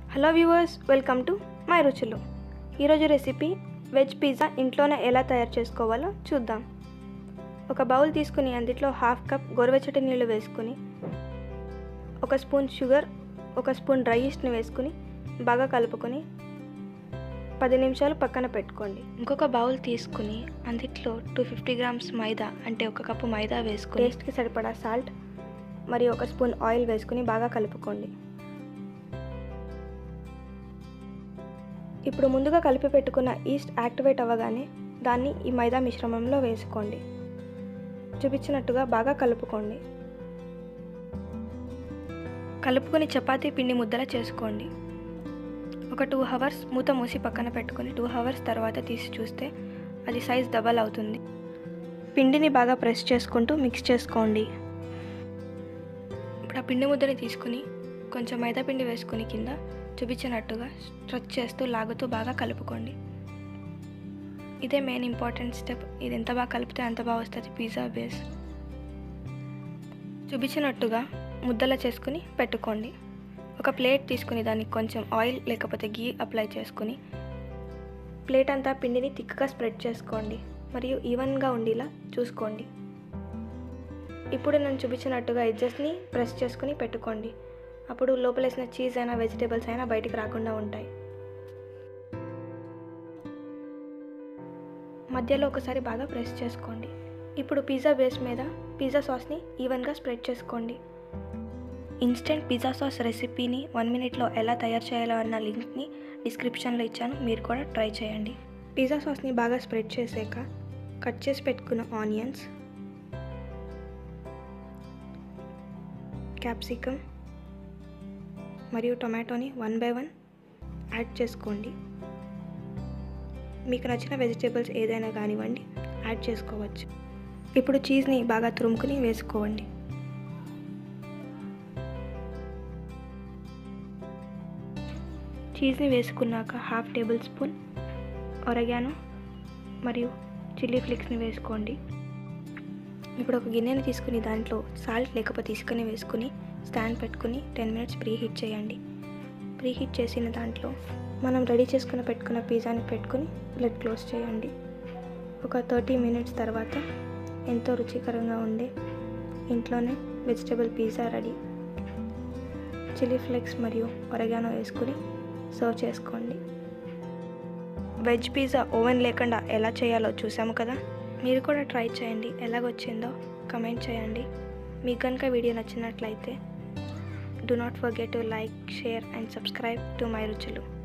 hello viewers welcome to my రుచులు ఈరోజు recipe veg pizza ఇంట్లోనే ఎలా తయారు చేసుకోవాలో చూద్దాం ఒక బౌల్ తీసుకుని అందులో హాఫ్ కప్ గోరువెచ్చటి నీళ్ళు వేసుకుని ఒక స్పూన్ షుగర్ ఒక స్పూన్ డ్రై ఈస్ట్ని వేసుకుని బాగా కలుపుకొని పది నిమిషాలు పక్కన పెట్టుకోండి ఇంకొక బౌల్ తీసుకుని అందులో టూ ఫిఫ్టీ గ్రామ్స్ మైదా అంటే ఒక కప్పు మైదా వేసుకుని టేస్ట్కి సరిపడా సాల్ట్ మరియు ఒక స్పూన్ ఆయిల్ వేసుకుని బాగా కలుపుకోండి ఇప్పుడు ముందుగా కలిపి పెట్టుకున్న ఈస్ట్ యాక్టివేట్ అవ్వగానే దాన్ని ఈ మైదా మిశ్రమంలో వేసుకోండి చూపించినట్టుగా బాగా కలుపుకోండి కలుపుకొని చపాతీ పిండి ముద్దలా చేసుకోండి ఒక టూ అవర్స్ మూత మూసి పక్కన పెట్టుకొని టూ అవర్స్ తర్వాత తీసి చూస్తే అది సైజ్ డబల్ అవుతుంది పిండిని బాగా ప్రెస్ చేసుకుంటూ మిక్స్ చేసుకోండి ఇప్పుడు ఆ పిండి ముద్దని తీసుకుని కొంచెం మైదా పిండి వేసుకుని కింద చూపించినట్టుగా స్ట్రెచ్ చేస్తూ లాగుతూ బాగా కలుపుకోండి ఇదే మెయిన్ ఇంపార్టెంట్ స్టెప్ ఇది ఎంత బాగా కలిపితే అంత బాగా వస్తుంది పిజ్జా బేస్ చూపించినట్టుగా ముద్దలా చేసుకుని పెట్టుకోండి ఒక ప్లేట్ తీసుకుని దానికి కొంచెం ఆయిల్ లేకపోతే గీ అప్లై చేసుకుని ప్లేట్ అంతా పిండిని థిక్గా స్ప్రెడ్ చేసుకోండి మరియు ఈవెన్గా ఉండేలా చూసుకోండి ఇప్పుడు నేను చూపించినట్టుగా ఎడ్జెస్ని ప్రెస్ చేసుకుని పెట్టుకోండి అప్పుడు లోపలేసిన చీజ్ అయినా వెజిటేబుల్స్ అయినా బయటికి రాకుండా ఉంటాయి మధ్యలో ఒకసారి బాగా ప్రెస్ చేసుకోండి ఇప్పుడు పిజ్జా బేస్ మీద పిజ్జా సాస్ని ఈవెన్గా స్ప్రెడ్ చేసుకోండి ఇన్స్టెంట్ పిజ్జా సాస్ రెసిపీని వన్ మినిట్లో ఎలా తయారు చేయాలో అన్న లింక్ని డిస్క్రిప్షన్లో ఇచ్చాను మీరు కూడా ట్రై చేయండి పిజ్జా సాస్ని బాగా స్ప్రెడ్ చేసాక కట్ చేసి పెట్టుకున్న ఆనియన్స్ క్యాప్సికమ్ మరియు టొమాటోని వన్ బై వన్ యాడ్ చేసుకోండి మీకు నచ్చిన వెజిటేబుల్స్ ఏదైనా కానివ్వండి యాడ్ చేసుకోవచ్చు ఇప్పుడు చీజ్ని బాగా తురుముకుని వేసుకోండి చీజ్ని వేసుకున్నాక హాఫ్ టేబుల్ స్పూన్ ఒరగానో మరియు చిల్లీ ఫ్లేక్స్ని వేసుకోండి ఇప్పుడు ఒక గిన్నెని తీసుకుని దాంట్లో సాల్ట్ లేకపోతే తీసుకుని వేసుకుని స్టాండ్ పెట్టుకుని టెన్ మినిట్స్ ప్రీ హీట్ చేయండి ప్రీ హీట్ చేసిన దాంట్లో మనం రెడీ చేసుకుని పెట్టుకున్న పిజ్జాని పెట్టుకుని ప్లేట్ క్లోజ్ చేయండి ఒక థర్టీ మినిట్స్ తర్వాత ఎంతో రుచికరంగా ఉండే ఇంట్లోనే vegetable pizza ready chilli flakes మరియు ఒరగానో వేసుకుని సర్వ్ చేసుకోండి వెజ్ పిజ్జా ఓవెన్ లేకుండా ఎలా చేయాలో చూసాము కదా మీరు కూడా ట్రై చేయండి ఎలాగొచ్చిందో కమెంట్ చేయండి మీకు కనుక వీడియో నచ్చినట్లయితే do not forget to like, share and subscribe to my రుచులు